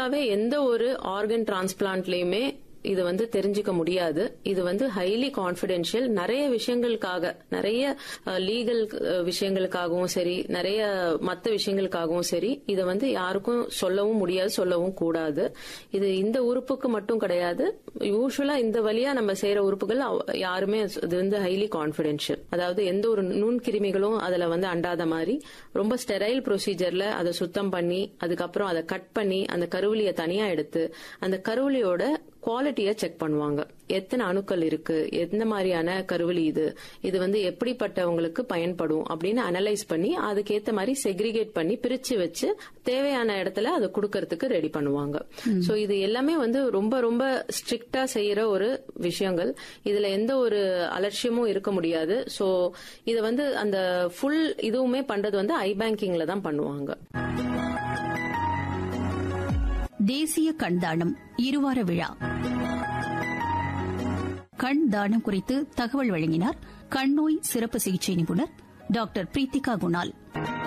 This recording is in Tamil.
யூஸ்வலாவே எந்த ஒரு ஆர்கன் டிரான்ஸ்பிளான்ட்லயுமே இது வந்து தெரிஞ்சுக்க முடியாது இது வந்து ஹைலி கான்பிடென்ஷியல் நிறைய விஷயங்களுக்காக நிறைய லீகல் விஷயங்களுக்காகவும் சரி நிறைய மத்த விஷயங்களுக்காகவும் சரி இதை வந்து யாருக்கும் சொல்லவும் முடியாது சொல்லவும் கூடாது இது இந்த உறுப்புக்கு மட்டும் கிடையாது யூஸ்வலா இந்த வழியா நம்ம செய்யற உறுப்புகள் அவ- யாருமே இது வந்து ஹைலி கான்பிடென்ஷியல் அதாவது எந்த ஒரு நுண்கிருமிகளும் அதுல வந்து அண்டாத மாதிரி ரொம்ப ஸ்டெரைல் ப்ரொசீஜர்ல அதை சுத்தம் பண்ணி அதுக்கப்புறம் அதை கட் பண்ணி அந்த கருவிலியை தனியா எடுத்து அந்த கருவிலியோட குவாலிட்டியை செக் பண்ணுவாங்க எத்தனை அணுக்கள் இருக்கு எந்த மாதிரியான கருவிலி இது இது வந்து எப்படிப்பட்டவங்களுக்கு பயன்படும் அப்படின்னு அனலைஸ் பண்ணி அதுக்கேத்த மாதிரி செக்ரிகேட் பண்ணி பிரிச்சு வச்சு தேவையான இடத்துல அதை கொடுக்கறதுக்கு ரெடி பண்ணுவாங்க சோ இது எல்லாமே வந்து ரொம்ப ரொம்ப ஸ்ட்ரிக்டா செய்யற ஒரு விஷயங்கள் இதுல எந்த ஒரு அலட்சியமும் இருக்க முடியாது சோ இத வந்து அந்த ஃபுல் இதுவுமே பண்றது வந்து ஐ பேங்கிங்ல தான் பண்ணுவாங்க தேசிய கண் தானம் இருவார விழா கண் தானம் குறித்து தகவல் வழங்கினார் கண் நோய் சிறப்பு சிகிச்சை நிபுணர் டாக்டர் பிரீத்திகா குணால்